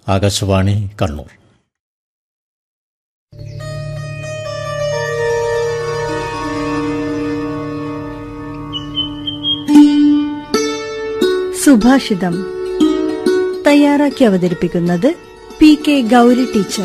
ആകാശവാണി കണ്ണൂർ സുഭാഷിതം തയ്യാറാക്കി അവതരിപ്പിക്കുന്നത് പി കെ ഗൗരി ടീച്ചർ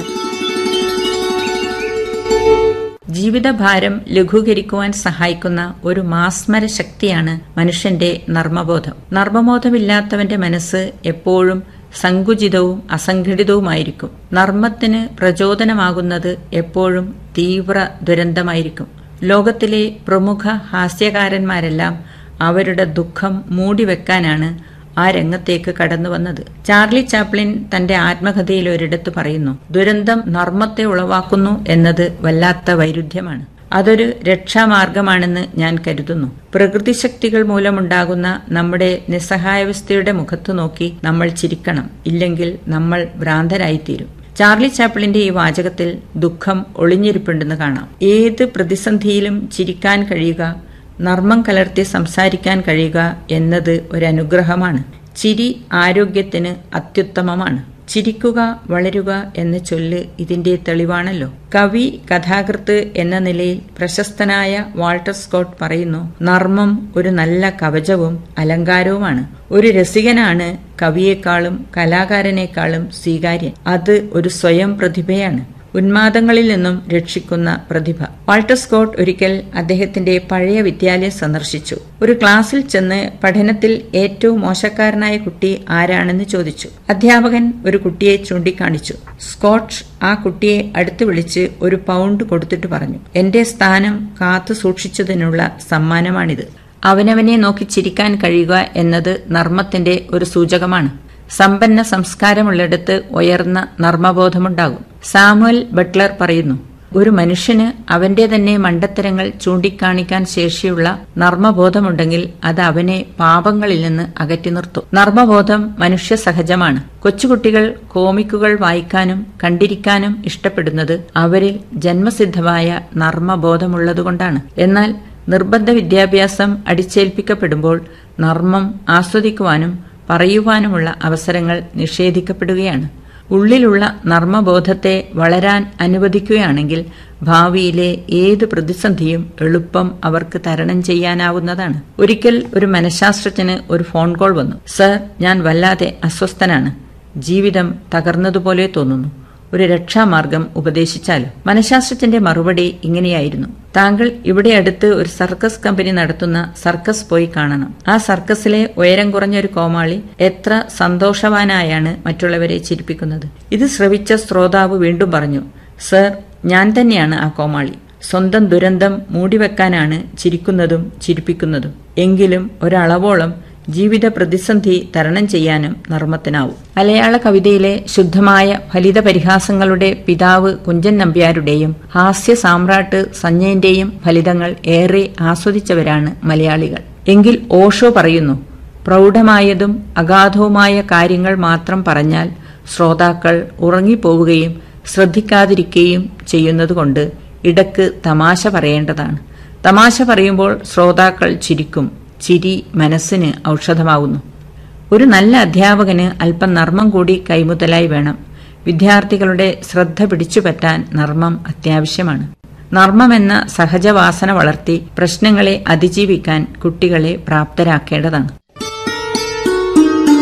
ജീവിതഭാരം ലഘൂകരിക്കുവാൻ സഹായിക്കുന്ന ഒരു മാസ്മര ശക്തിയാണ് മനുഷ്യന്റെ നർമ്മബോധം നർമ്മബോധമില്ലാത്തവന്റെ മനസ്സ് എപ്പോഴും സങ്കുചിതവും അസംഘടിതവുമായിരിക്കും നർമ്മത്തിന് പ്രചോദനമാകുന്നത് എപ്പോഴും തീവ്ര ദുരന്തമായിരിക്കും ലോകത്തിലെ പ്രമുഖ ഹാസ്യകാരന്മാരെല്ലാം അവരുടെ ദുഃഖം മൂടിവെക്കാനാണ് ആ രംഗത്തേക്ക് കടന്നു വന്നത് ചാർലി ചാപ്ലിൻ തന്റെ ആത്മകഥയിൽ ഒരിടത്ത് പറയുന്നു ദുരന്തം നർമ്മത്തെ ഉളവാക്കുന്നു എന്നത് വല്ലാത്ത വൈരുദ്ധ്യമാണ് അതൊരു രക്ഷാമാർഗമാണെന്ന് ഞാൻ കരുതുന്നു പ്രകൃതിശക്തികൾ മൂലമുണ്ടാകുന്ന നമ്മുടെ നിസ്സഹായാവസ്ഥയുടെ മുഖത്തു നോക്കി നമ്മൾ ചിരിക്കണം ഇല്ലെങ്കിൽ നമ്മൾ ഭ്രാന്തരായിത്തീരും ചാർലി ചാപ്പിളിന്റെ ഈ വാചകത്തിൽ ദുഃഖം ഒളിഞ്ഞിരിപ്പുണ്ടെന്ന് കാണാം ഏത് പ്രതിസന്ധിയിലും ചിരിക്കാൻ കഴിയുക നർമ്മം കലർത്തി സംസാരിക്കാൻ കഴിയുക എന്നത് ഒരനുഗ്രഹമാണ് ചിരി ആരോഗ്യത്തിന് അത്യുത്തമമാണ് ചിരിക്കുക വളരുക എന്ന ചൊല്ല് ഇതിന്റെ തെളിവാണല്ലോ കവി കഥാകൃത്ത് എന്ന നിലയിൽ പ്രശസ്തനായ വാൾട്ടർ സ്കോട്ട് പറയുന്നു നർമ്മം ഒരു നല്ല കവചവും അലങ്കാരവുമാണ് ഒരു രസികനാണ് കവിയേക്കാളും കലാകാരനേക്കാളും സ്വീകാര്യൻ അത് ഒരു സ്വയം പ്രതിഭയാണ് ഉന്മാദങ്ങളിൽ നിന്നും രക്ഷിക്കുന്ന പ്രതിഭ വാൾട്ടർ സ്കോട്ട് ഒരിക്കൽ അദ്ദേഹത്തിന്റെ പഴയ വിദ്യാലയം സന്ദർശിച്ചു ഒരു ക്ലാസ്സിൽ ചെന്ന് പഠനത്തിൽ ഏറ്റവും മോശക്കാരനായ കുട്ടി ആരാണെന്ന് ചോദിച്ചു അധ്യാപകൻ ഒരു കുട്ടിയെ ചൂണ്ടിക്കാണിച്ചു സ്കോട്ട് ആ കുട്ടിയെ അടുത്ത് വിളിച്ച് ഒരു പൗണ്ട് കൊടുത്തിട്ട് പറഞ്ഞു എന്റെ സ്ഥാനം കാത്തു സൂക്ഷിച്ചതിനുള്ള സമ്മാനമാണിത് അവനവനെ നോക്കി ചിരിക്കാൻ കഴിയുക എന്നത് നർമ്മത്തിന്റെ ഒരു സൂചകമാണ് സമ്പന്ന സംസ്കാരമുള്ളിടത്ത് ഉയർന്ന നർമ്മബോധമുണ്ടാകും സാമുവൽ ബട്ട്ലർ പറയുന്നു ഒരു മനുഷ്യന് അവന്റെ തന്നെ മണ്ടത്തരങ്ങൾ ചൂണ്ടിക്കാണിക്കാൻ ശേഷിയുള്ള നർമ്മബോധമുണ്ടെങ്കിൽ അത് അവനെ പാപങ്ങളിൽ നിന്ന് അകറ്റി നിർത്തും നർമ്മബോധം മനുഷ്യ സഹജമാണ് കൊച്ചുകുട്ടികൾ കോമിക്കുകൾ വായിക്കാനും കണ്ടിരിക്കാനും ഇഷ്ടപ്പെടുന്നത് അവരിൽ ജന്മസിദ്ധമായ നർമ്മബോധമുള്ളതുകൊണ്ടാണ് എന്നാൽ നിർബന്ധ വിദ്യാഭ്യാസം അടിച്ചേൽപ്പിക്കപ്പെടുമ്പോൾ നർമ്മം ആസ്വദിക്കുവാനും പറയുവാനുമുള്ള അവസരങ്ങൾ നിഷേധിക്കപ്പെടുകയാണ് ഉള്ളിലുള്ള നർമ്മബോധത്തെ വളരാൻ അനുവദിക്കുകയാണെങ്കിൽ ഭാവിയിലെ ഏത് പ്രതിസന്ധിയും എളുപ്പം അവർക്ക് തരണം ചെയ്യാനാവുന്നതാണ് ഒരിക്കൽ ഒരു മനഃശാസ്ത്രജ്ഞന് ഒരു ഫോൺ കോൾ വന്നു സർ ഞാൻ വല്ലാതെ അസ്വസ്ഥനാണ് ജീവിതം തകർന്നതുപോലെ തോന്നുന്നു ഒരു രക്ഷാമാർഗം ഉപദേശിച്ചാലും മനഃശാസ്ത്രജ്ഞന്റെ മറുപടി ഇങ്ങനെയായിരുന്നു താങ്കൾ ഇവിടെ അടുത്ത് ഒരു സർക്കസ് കമ്പനി നടത്തുന്ന സർക്കസ് പോയി കാണണം ആ സർക്കസിലെ ഉയരം കുറഞ്ഞ ഒരു കോമാളി എത്ര സന്തോഷവാനായാണ് മറ്റുള്ളവരെ ചിരിപ്പിക്കുന്നത് ഇത് ശ്രവിച്ച ശ്രോതാവ് വീണ്ടും പറഞ്ഞു സർ ഞാൻ തന്നെയാണ് ആ കോമാളി സ്വന്തം ദുരന്തം മൂടിവെക്കാനാണ് ചിരിക്കുന്നതും ചിരിപ്പിക്കുന്നതും എങ്കിലും ഒരളവോളം ജീവിത പ്രതിസന്ധി തരണം ചെയ്യാനും നർമ്മത്തിനാവും മലയാള കവിതയിലെ ശുദ്ധമായ ഫലിത പരിഹാസങ്ങളുടെ പിതാവ് കുഞ്ചൻ നമ്പ്യാരുടെയും ഹാസ്യ സാമ്രാട്ട് സഞ്ജയന്റെയും ഫലിതങ്ങൾ ഏറെ ആസ്വദിച്ചവരാണ് മലയാളികൾ എങ്കിൽ ഓഷോ പറയുന്നു പ്രൗഢമായതും അഗാധവുമായ കാര്യങ്ങൾ മാത്രം പറഞ്ഞാൽ ശ്രോതാക്കൾ ഉറങ്ങിപ്പോവുകയും ശ്രദ്ധിക്കാതിരിക്കുകയും ചെയ്യുന്നതുകൊണ്ട് ഇടക്ക് തമാശ പറയേണ്ടതാണ് തമാശ പറയുമ്പോൾ ശ്രോതാക്കൾ ചിരിക്കും ചിരി മനസ്സിന് ഔഷധമാകുന്നു ഒരു നല്ല അധ്യാപകന് അല്പം നർമ്മം കൂടി കൈമുതലായി വേണം വിദ്യാർത്ഥികളുടെ ശ്രദ്ധ പിടിച്ചുപറ്റാൻ നർമ്മം അത്യാവശ്യമാണ് നർമ്മമെന്ന സഹജവാസന വളർത്തി പ്രശ്നങ്ങളെ അതിജീവിക്കാൻ കുട്ടികളെ പ്രാപ്തരാക്കേണ്ടതാണ്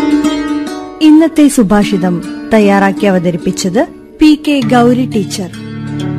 ഇന്നത്തെ സുഭാഷിതം തയ്യാറാക്കി അവതരിപ്പിച്ചത് പി കെ ഗൗരി ടീച്ചർ